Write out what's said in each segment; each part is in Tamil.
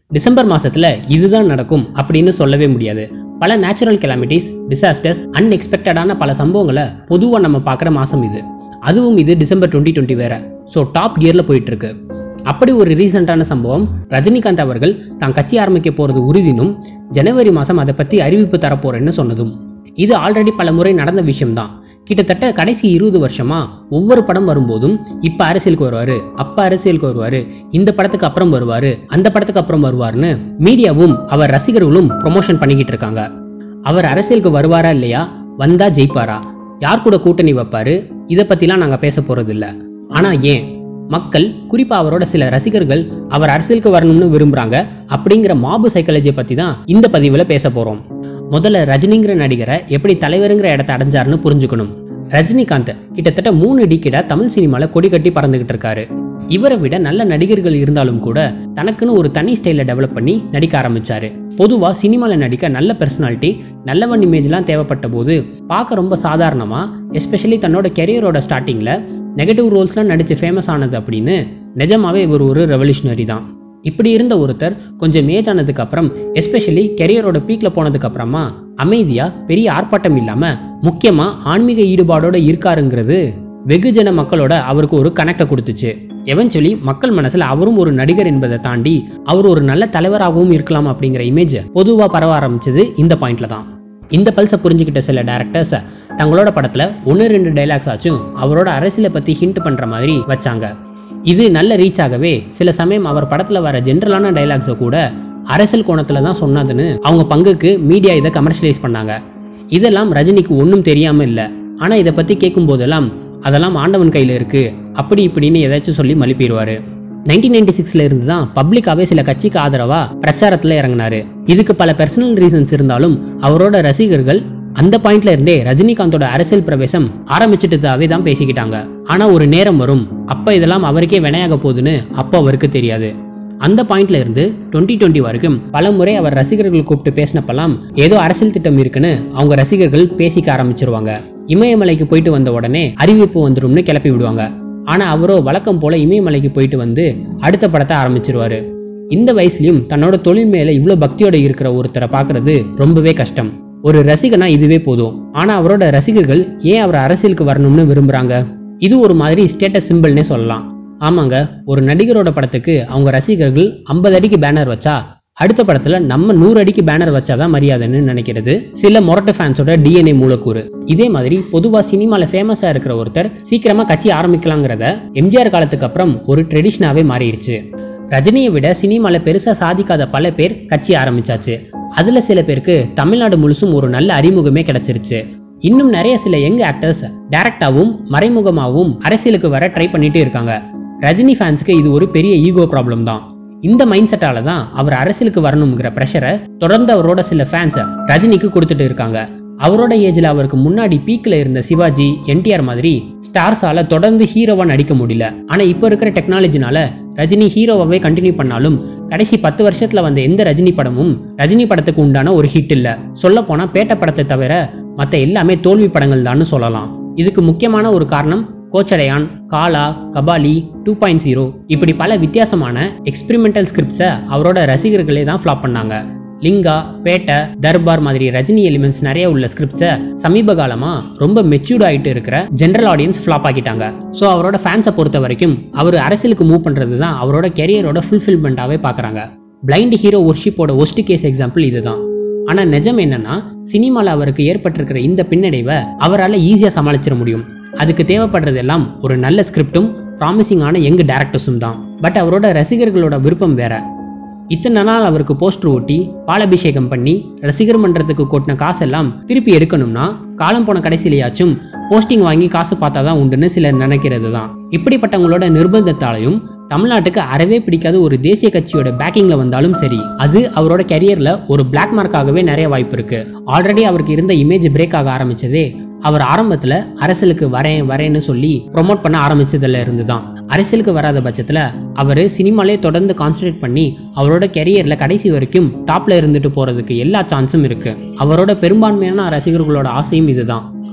டிசம்பர் மாசத்துல இதுதான் நடக்கும் அப்படின்னு சொல்லவே முடியாது பல நேச்சுரல் கெலாமிட்டிஸ் டிசாஸ்டர்ஸ் அன்எக்ஸ்பெக்டடான பல சம்பவங்களை பொதுவாக நம்ம பார்க்குற மாதம் இது அதுவும் இது டிசம்பர் டுவெண்ட்டி டுவெண்ட்டி வேற ஸோ டாப் கியரில் போயிட்டு இருக்கு அப்படி ஒரு ரீசெண்டான சம்பவம் ரஜினிகாந்த் அவர்கள் தான் கட்சி ஆரம்பிக்க போகிறது உறுதினும் ஜனவரி மாதம் அதை பற்றி அறிவிப்பு தரப்போறேன்னு சொன்னதும் இது ஆல்ரெடி பல முறை நடந்த விஷயம்தான் கிட்டத்தட்ட கடைசி இருபது வருஷமா ஒவ்வொரு படம் வரும்போதும் இப்ப அரசியலுக்கு வருவாரு அப்ப அரசியலுக்கு வருவாரு இந்த படத்துக்கு அப்புறம் வருவாரு அந்த படத்துக்கு அப்புறம் வருவாருன்னு மீடியாவும் அவர் ரசிகர்களும் ப்ரொமோஷன் பண்ணிக்கிட்டு இருக்காங்க அவர் அரசியலுக்கு வருவாரா இல்லையா வந்தா ஜெயிப்பாரா யார் கூட கூட்டணி வைப்பாரு இதை பத்திலாம் நாங்க பேச போறது இல்ல ஆனா ஏன் மக்கள் குறிப்பா அவரோட சில ரசிகர்கள் அவர் அரசியலுக்கு வரணும்னு விரும்புறாங்க அப்படிங்கிற மாபு சைக்காலஜியை பத்தி தான் இந்த பதிவுல பேச போறோம் முதல்ல ரஜினிங்கிற நடிகரை எப்படி தலைவருங்கிற இடத்த அடைஞ்சாருன்னு புரிஞ்சுக்கணும் ரஜினிகாந்த் கிட்டத்தட்ட மூணு டிக்கெடா தமிழ் சினிமால கொடி கட்டி பறந்துகிட்டு இருக்காரு இவரை விட நல்ல நடிகர்கள் இருந்தாலும் கூட தனக்குன்னு ஒரு தனி ஸ்டைல டெவலப் பண்ணி நடிக்க ஆரம்பிச்சாரு பொதுவா சினிமால நடிக்க நல்ல பர்சனாலிட்டி நல்லவன் இமேஜ்லாம் தேவைப்பட்ட போது பார்க்க ரொம்ப சாதாரணமா எஸ்பெஷலி தன்னோட கெரியரோட ஸ்டார்டிங்ல நெகட்டிவ் ரோல்ஸ்லாம் நடிச்சு ஃபேமஸ் ஆனது அப்படின்னு நிஜமாவே இவர் ஒரு ரெவல்யூஷனரி தான் இப்படி இருந்த ஒருத்தர் கொஞ்சம் ஏஜ் ஆனதுக்கு அப்புறம் எஸ்பெஷலி கெரியரோட பீக்ல போனதுக்கு அப்புறமா அமைதியா பெரிய ஆர்ப்பாட்டம் இல்லாம முக்கியமா ஆன்மீக ஈடுபாடோட இருக்காருங்கிறது வெகுஜன மக்களோட அவருக்கு ஒரு கனெக்டை கொடுத்துச்சு எவென்ச்சுவலி மக்கள் மனசுல அவரும் ஒரு நடிகர் என்பதை தாண்டி அவர் ஒரு நல்ல தலைவராகவும் இருக்கலாம் அப்படிங்கிற இமேஜ் பொதுவா பரவ ஆரம்பிச்சது இந்த பாயிண்ட்ல தான் இந்த பல்ஸை புரிஞ்சுக்கிட்ட சில டேரக்டர்ஸ் தங்களோட படத்துல ஒன்று ரெண்டு டைலாக்ஸ் ஆச்சும் அவரோட அரசியலை பத்தி ஹிண்ட் பண்ற மாதிரி வச்சாங்க இது நல்ல ரீச் ஆகவே சில சமயம் அவர் படத்துல வர ஜென்ரலான டைலாக்ஸை கூட அரசியல் கோணத்துல தான் சொன்னதுன்னு அவங்க பங்குக்கு மீடியா இதை கமர்ஷியலைஸ் பண்ணாங்க இதெல்லாம் ரஜினிக்கு ஒன்றும் தெரியாம இல்லை ஆனா இதை பத்தி கேட்கும் போதெல்லாம் அதெல்லாம் ஆண்டவன் கையில இருக்கு அப்படி இப்படின்னு ஏதாச்சும் சொல்லி மழுப்பிடுவாரு நைன்டீன் நைன்டி சிக்ஸ்ல இருந்து தான் பப்ளிக்காவே சில கட்சிக்கு ஆதரவா பிரச்சாரத்துல இறங்கினாரு இதுக்கு பல பர்சனல் ரீசன்ஸ் இருந்தாலும் அவரோட ரசிகர்கள் அந்த பாயிண்ட்ல இருந்தே ரஜினிகாந்தோட அரசியல் பிரவேசம் ஆரம்பிச்சிட்டதாவே தான் பேசிக்கிட்டாங்க ஆனா ஒரு நேரம் வரும் அப்ப இதெல்லாம் அவருக்கே வினையாக போகுதுன்னு அப்போ அவருக்கு தெரியாது அந்த பாயிண்ட்ல இருந்து டுவெண்ட்டி டுவெண்ட்டி வரைக்கும் பல முறை அவர் ரசிகர்கள் கூப்பிட்டு பேசினப்பெல்லாம் ஏதோ அரசியல் திட்டம் இருக்குன்னு அவங்க ரசிகர்கள் பேசிக்க ஆரம்பிச்சிருவாங்க இமயமலைக்கு போயிட்டு வந்த உடனே அறிவிப்பு வந்துரும்னு கிளப்பி விடுவாங்க ஆனா அவரோ வழக்கம் போல இமயமலைக்கு போயிட்டு வந்து அடுத்த படத்தை ஆரம்பிச்சிருவாரு இந்த வயசுலயும் தன்னோட தொழில் மேல இவ்வளோ பக்தியோட இருக்கிற ஒருத்தரை பார்க்கிறது ரொம்பவே கஷ்டம் ஒரு ரசிகனா இதுவே போதும் ஆனா அவரோட ரசிகர்கள் ஏன் அவர் அரசியலுக்கு வரணும்னு விரும்புறாங்க இது ஒரு மாதிரி ஸ்டேட்டஸ் சிம்பிள்னே சொல்லலாம் ஆமாங்க ஒரு நடிகரோட படத்துக்கு அவங்க ரசிகர்கள் ஐம்பது அடிக்கு பேனர் வச்சா அடுத்த படத்துல நம்ம நூறு அடிக்கு பேனர் வச்சாதான் மரியாதைன்னு நினைக்கிறது சில மொரட்ட ஃபேன்ஸோட டிஎன்ஏ மூலக்கூறு இதே மாதிரி பொதுவா சினிமால ஃபேமஸா இருக்கிற ஒருத்தர் சீக்கிரமா கட்சி ஆரம்பிக்கலாங்கிறத எம்ஜிஆர் காலத்துக்கு அப்புறம் ஒரு ட்ரெடிஷனாவே மாறிடுச்சு ரஜினியை விட சினிமால பெருசா சாதிக்காத பல பேர் கட்சி ஆரம்பிச்சாச்சு அதுல சில பேருக்கு தமிழ்நாடு முழுசும் ஒரு நல்ல அறிமுகமே கிடைச்சிருச்சு இன்னும் நிறைய சில யங் ஆக்டர்ஸ் டைரக்டாவும் மறைமுகமாகவும் அரசியலுக்கு வர ட்ரை பண்ணிட்டு இருக்காங்க ரஜினி ஃபேன்ஸ்க்கு இது ஒரு பெரிய ஈகோ ப்ராப்ளம் தான் இந்த மைண்ட் செட்டால தான் அவர் அரசியலுக்கு வரணுங்கிற ப்ரெஷரை தொடர்ந்து அவரோட சில ஃபேன்ஸ் ரஜினிக்கு கொடுத்துட்டு இருக்காங்க அவரோட ஏஜ்ல அவருக்கு முன்னாடி பீக்ல இருந்த சிவாஜி என்டிஆர் மாதிரி ஸ்டார்ஸால தொடர்ந்து ஹீரோவா நடிக்க முடியல ஆனா இப்போ இருக்கிற டெக்னாலஜினால ரஜினி ஹீரோவாவே கண்டினியூ பண்ணாலும் கடைசி பத்து வருஷத்துல வந்த எந்த ரஜினி படமும் ரஜினி படத்துக்கு உண்டான ஒரு ஹிட் இல்ல சொல்ல போனா பேட்ட படத்தை தவிர மத்த எல்லாமே தோல்வி படங்கள் தான் சொல்லலாம் இதுக்கு முக்கியமான ஒரு காரணம் Kochadaiiyaan Kaala Kabali two point zero இப்படி பல வித்தியாசமான எக்ஸ்பிரிமெண்டல் ஸ்கிரிப்ட்ஸை அவரோட ரசிகர்களே தான் ஃப்ளாப் பண்ணாங்க லிங்கா பேட்டை தர்பார் மாதிரி ரஜினி எலிமெண்ட்ஸ் நிறைய உள்ள ஸ்கிரிப்ட்ஸை சமீப காலமா ரொம்ப மெச்சூர்ட் ஆயிட்டு இருக்கிற ஜென்ரல் ஆடியன்ஸ் ஃப்ளாப் ஆக்கிட்டாங்க ஸோ அவரோட ஃபேன்ஸை பொறுத்த வரைக்கும் அவர் அரசியலுக்கு மூவ் பண்றது தான் அவரோட கெரியரோட ஃபுல்ஃபில்மெண்ட்டாகவே பார்க்குறாங்க பிளைண்ட் ஹீரோ ஒர்ஷிப்போட ஒஸ்ட் கேஸ் எக்ஸாம்பிள் இதுதான் ஆனா நிஜம் என்னன்னா சினிமால அவருக்கு ஏற்பட்டிருக்கிற இந்த பின்னடைவை அவரால் ஈஸியா சமாளிச்சிட முடியும் அதுக்கு தேவைப்படுறது எல்லாம் ஒரு நல்ல ஸ்கிரிப்டும் ப்ராமிசிங்கான யங் டேரக்டர்ஸும் தான் பட் அவரோட ரசிகர்களோட விருப்பம் வேற இத்தனை நாள் அவருக்கு போஸ்டர் ஓட்டி பாலாபிஷேகம் பண்ணி ரசிகர் மன்றத்துக்கு கொட்டின காசெல்லாம் திருப்பி எடுக்கணும்னா காலம் போன கடைசியிலையாச்சும் போஸ்டிங் வாங்கி காசு பார்த்தா தான் உண்டுன்னு சிலர் நினைக்கிறது தான் இப்படிப்பட்டவங்களோட நிர்பந்தத்தாலையும் தமிழ்நாட்டுக்கு அறவே பிடிக்காத ஒரு தேசிய கட்சியோட பேக்கிங்ல வந்தாலும் சரி அது அவரோட கெரியர்ல ஒரு பிளாக் மார்க்காகவே நிறைய வாய்ப்பு இருக்கு ஆல்ரெடி அவருக்கு இருந்த இமேஜ் பிரேக் ஆக ஆரம்பிச்சதே அவர் ஆரம்பத்துல அரசியலுக்கு வரேன் வரேன்னு சொல்லி ப்ரொமோட் பண்ண ஆரம்பிச்சதுல இருந்து தான் அரசியலுக்கு வராத பட்சத்துல அவர் சினிமாலே தொடர்ந்து கான்சன்ட்ரேட் பண்ணி அவரோட கெரியர்ல கடைசி வரைக்கும் டாப்ல இருந்துட்டு போறதுக்கு எல்லா சான்ஸும் இருக்கு அவரோட பெரும்பான்மையான ரசிகர்களோட ஆசையும் இதுதான்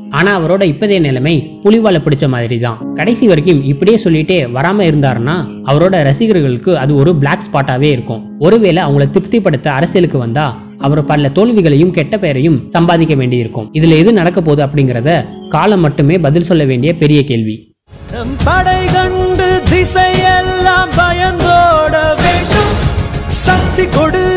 ஆனா அவரோட இப்போதைய நிலைமை புலிவாலை பிடிச்ச மாதிரி தான் கடைசி வரைக்கும் இப்படியே சொல்லிட்டே வராம இருந்தாருன்னா அவரோட ரசிகர்களுக்கு அது ஒரு பிளாக் ஸ்பாட்டாவே இருக்கும் ஒருவேளை அவங்கள திருப்திப்படுத்த அரசியலுக்கு வந்தா அவர் பல தோல்விகளையும் கெட்ட பெயரையும் சம்பாதிக்க வேண்டியிருக்கும் இதுல எது நடக்க போகுது அப்படிங்கறத காலம் மட்டுமே பதில் சொல்ல வேண்டிய பெரிய கேள்வி நம் படை கண்டு திசையெல்லாம் பயந்தோட வேண்டும் சக்தி கொடு